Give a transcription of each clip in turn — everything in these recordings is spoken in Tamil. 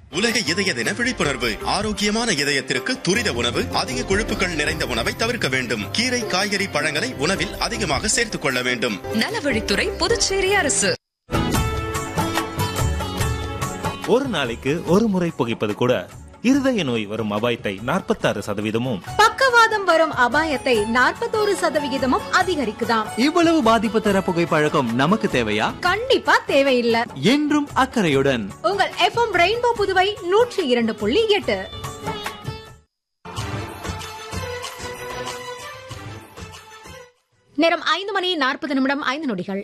உலக இதய தின விழிப்புணர்வு ஆரோக்கியமான இதயத்திற்கு துரித உணவு அதிக கொழுப்புகள் நிறைந்த உணவை தவிர்க்க வேண்டும் கீரை காய்கறி பழங்களை உணவில் அதிகமாக சேர்த்துக் கொள்ள வேண்டும் நலவழித்துறை புதுச்சேரி அரசு ஒரு நாளைக்கு ஒரு முறை புகைப்பது கூட இருதய நோய் வரும் அபாயத்தை நாற்பத்தாறு சதவீதமும் பக்கவாதம் வரும் அபாயத்தை நாற்பத்தோரு சதவிகிதமும் அதிகரிக்குதாம் இவ்வளவு பாதிப்பு தர புகைப்பழக்கம் நமக்கு தேவையா கண்டிப்பா தேவையில்லை என்றும் அக்கறையுடன் உங்கள் எஃப்எம் ரெயின்போ புதுவை நூற்றி இரண்டு புள்ளி எட்டு நேரம் ஐந்து மணி நாற்பது நிமிடம் ஐந்து நொடிகள்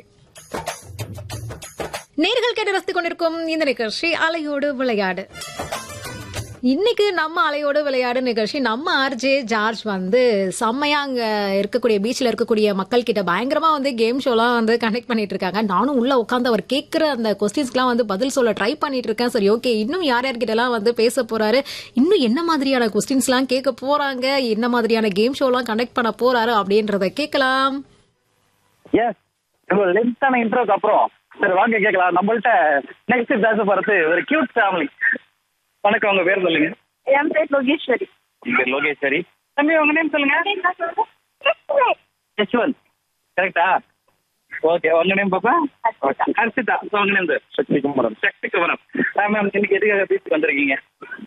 நேர்கள் கேட்டு ரசித்துக் கொண்டிருக்கும் இந்த நிகழ்ச்சி அலையோடு விளையாடு இன்னைக்கு நம்ம அலையோடு விளையாடு நிகழ்ச்சி நம்ம ஆர்ஜே ஜார்ஜ் வந்து செம்மையா அங்க இருக்கக்கூடிய பீச்ல இருக்கக்கூடிய மக்கள் கிட்ட பயங்கரமா வந்து கேம் ஷோலாம் வந்து கனெக்ட் பண்ணிட்டு இருக்காங்க நானும் உள்ள உட்காந்து அவர் கேட்கிற அந்த கொஸ்டின்ஸ்க்குலாம் வந்து பதில் சொல்ல ட்ரை பண்ணிட்டு இருக்கேன் சரி ஓகே இன்னும் யார் யார்கிட்ட எல்லாம் வந்து பேச போறாரு இன்னும் என்ன மாதிரியான கொஸ்டின்ஸ்லாம் கேட்க போறாங்க என்ன மாதிரியான கேம் ஷோலாம் கனெக்ட் பண்ண போறாரு அப்படின்றத கேட்கலாம் எஸ் இவ்வளவு லென்த்தான இன்ட்ரோக்கு அப்புறம் சரி வாங்க கேட்கலாம் நம்மள்ட்ட நெக்ஸ்ட் பேச போறது ஒரு கியூட் ஃபேமிலி வணக்கம் உங்க பேர் சொல்லுங்க என் பேர் லோகேஸ்வரி உங்க பேர் லோகேஸ்வரி தம்பி உங்க நேம் சொல்லுங்க யஷ்வந்த் கரெக்டா ஓகே உங்க நேம் பாப்பா ஹர்ஷிதா So, உங்க நேம் சக்தி குமரன் சக்தி குமரன் மேம் இன்னைக்கு எதுக்காக பீச்சுக்கு வந்திருக்கீங்க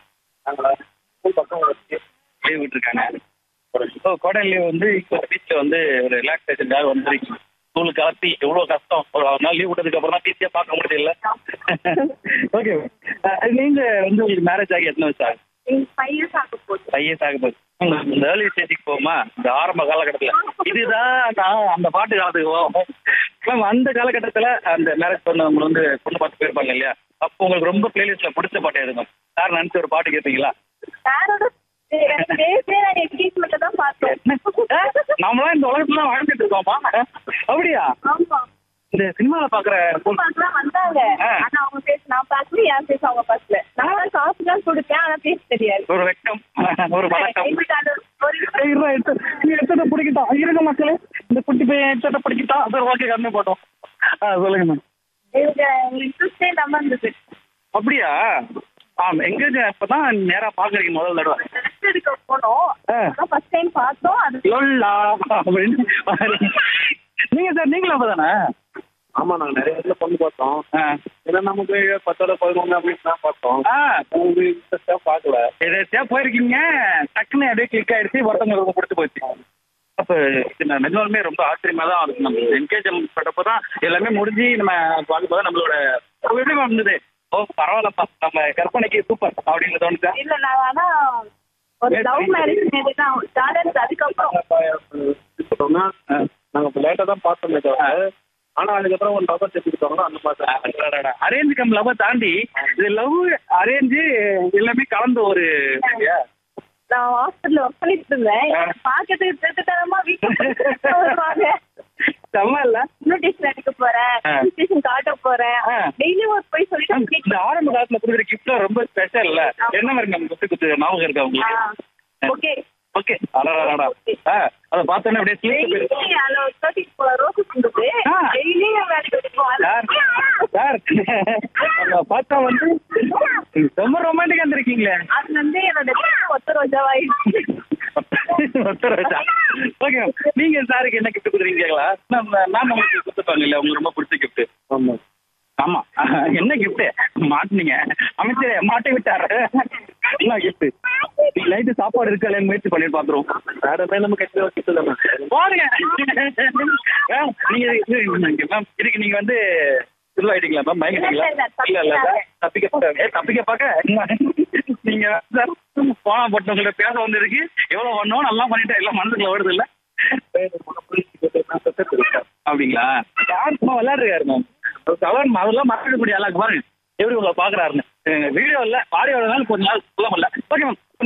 லீவ் விட்டுருக்காங்க ஸோ கோடை லீவ் வந்து இப்போ பீச்சில் வந்து ஒரு ரிலாக்ஸேஷனுக்காக வந்துருக்கீங்க ஸ்கூல் கலத்தி எவ்வளோ கஷ்டம் ஒரு நாள் லீவ் விட்டதுக்கு அப்புறம் தான் பீச்சியாக பார்க்க முடியல ஓகே நீங்க வந்து உங்களுக்கு மேரேஜ் ஆகி எத்தனை வருஷம் ஆகுது ஃபைவ் இயர்ஸ் ஆக போகுது ஃபைவ் இயர்ஸ் ஆக போகுது இந்த ஏர்லி ஸ்டேஜுக்கு போகுமா இந்த ஆரம்ப காலகட்டத்தில் இதுதான் நான் அந்த பாட்டு காலத்துக்கு போவோம் மேம் அந்த காலகட்டத்தில் அந்த மேரேஜ் பண்ணவங்க வந்து பொண்ணு பார்த்து போயிருப்பாங்க இல்லையா அப்போ உங்களுக்கு ரொம்ப பிளேலிஸ்ட்ல பிடிச்ச பாட்டு எதுங்க சார் நினச்சி ஒரு பாட்டு கேட்பீங்களா யாரோட பேசே நான் என்கேஜ்மெண்ட் தான் பார்த்தேன் நம்மளாம் இந்த உலகத்துல தான் வாழ்ந்துட்டு இருக்கோமா அப்படியா ஆமா இந்த சினிமால பாக்குற பொண்ணு- பார்க்கலாம் வந்தாங்க ஆ. ஆனா அவங்க பேச நான் பார்க்கல என் பேச அவங்க பார்க்கல நான் தான் காசு தான் கொடுத்தேன் ஆனா பேச தெரியாது ஒரு வெக்கம் ஒரு வழக்கம் எங்களுக்கு அது ஒரு ஏய், இருடா, எடுத்து- நீ எடுத்ததை பிடிக்கிட்டான் இருங்க மக்களே இந்த குட்டி பையன் எடுத்ததை பிடிக்கிட்டான் அது ஓகே கம்மி போட்டோம் ஆ சொல்லுங்க மேம் இவங்க இன்ட்ரெஸ்டே இல்லாம இருந்தது அப்படியா ஆமா எங்க இப்பதான் நேரா பாக்குறீங்க முதல் தடவை ரெஸ்ட் எடுக்க போனோம் ஆ. ஃபர்ஸ்ட் டைம் பார்த்தோம் அது லொல்லா அப்படின்னு நீங்க சார் நீங்களும் அப்பதானே ஆமா நாங்க நிறைய இடத்துல பொண்ணு பார்த்தோம் ஆ. ஏன்னா நமக்கு பத்தோட பதினொன்று அப்படின்னு தான் பார்த்தோம் ஆ உங்களுக்கு இன்ட்ரெஸ்டா பார்க்கல எதாச்சியா போயிருக்கீங்க டக்குன்னு அப்படியே கிளிக் ஆயிடுச்சு ஒருத்தவங்க ரொம்ப பிடிச்சி போச்சு அப்ப இது நான் நிஜமாலுமே ரொம்ப ஆச்சரியமா தான் இருக்கு நம்ம என்கேஜ்மெண்ட் பட்டப்போ தான் எல்லாமே முடிஞ்சு நம்ம பார்க்கும்போது நம்மளோட ஒரு எப்படி இருந்தது ஓ பரவாயில்லப்பா நம்ம கற்பனைக்கு சூப்பர் அப்படின்னு தோணுச்சா இல்ல நான் ஆனா ஒரு லவ் மேரேஜ் தான் ஜாலியாக அதுக்கப்புறம் சொன்னா நாங்க லேட்டா தான் பார்த்தோமே தவிர ஆனா அதுக்கப்புறம் ஒரு லவர் செஞ்சுக்கிட்டோம்னா அந்த மாதிரி அரேஞ்ச் கம் லவ் தாண்டி இது லவ் அரேஞ்சு எல்லாமே கலந்த ஒரு நான் ஹாஸ்பிட்டல் ஒர்க் பண்ணிட்டு இருந்தேன் ஆ. பாக்கிறதுக்கு திருத்தரமா வீட்டுக்கு வருவாங்க செம்ம இல்ல இன்விடேஷன் அடிக்க போறேன் ஆ. இன்விடேஷன் காட்ட போறேன் ஆ. டெய்லி ஒர்க் போய் சொல்லிட்டு இந்த கேட்கலாம். ஆரம்ப காலத்துல கொடுக்குற கிஃப்ட்லாம் ரொம்ப ஸ்பெஷல் இல்ல என்ன மாதிரி நம்ம குத்து குத்து ஞாபகம் இருக்கா ஆ. உங்களுக்கு ஓகே ஓகே அடடா ஆ அதை பார்த்தோன்னே அப்படியே ஸ்லீப் டெய்லி அதுல ஒரு தேர்ட்டி ரோசஸ் இருந்தது ஆ. டெய்லி வேலைக்கு போவோம் சார் சார் அதை பார்த்தா வந்து ரொம்ப ரொமான்டிக்கா இருந்திருக்கீங்களே அது வந்து என்னோட ஒத்த ரோஜாவாயிடுச்சு ஒருத்தர் வச்சா ஓகே நீங்க சாருக்கு என்ன கிஃப்ட் கொடுக்குறீங்க கேட்கலாம் நம்ம மேம் உங்களுக்கு கொடுத்துருப்பாங்க இல்ல உங்களுக்கு ரொம்ப பிடிச்ச கிஃப்ட் ஆமா ஆமா என்ன கிஃப்ட் மாட்டினீங்க அமைச்சர் மாட்டி விட்டாரு என்ன கிஃப்ட் நைட்டு சாப்பாடு இருக்கா முயற்சி பண்ணி பாத்துருவோம் வேற மாதிரி நம்ம கட்டி வச்சுட்டு பாருங்க ஆ, நீங்க இது- மேம் இதுக்கு நீங்க வந்து இதுவாயிட்டீங்களா மேம் பயங்கட்டீங்களா இல்ல, இல்ல, இல்ல இல்ல தப்பிக்க தப்பிக்க பாக்க ஏ, தப்பிக்க பாக்க நீங்க சார் போனா போட்டவங்கள்ட்ட பேச வந்திருக்கு எவ்வளவு பண்ணோம் நல்லா பண்ணிட்டேன் எல்லாம் மனசுக்குள்ள வருது இல்ல அப்படிங்களா யார் சும்மா விளையாடுறாரு மேம் கவர் அதெல்லாம் மறக்க முடியாது பாருங்க எப்படி உங்களை பாக்குறாருன்னு வீடியோ இல்ல ஆடியோ கொஞ்ச நாள் சொல்ல முடியல ஓகே மேம்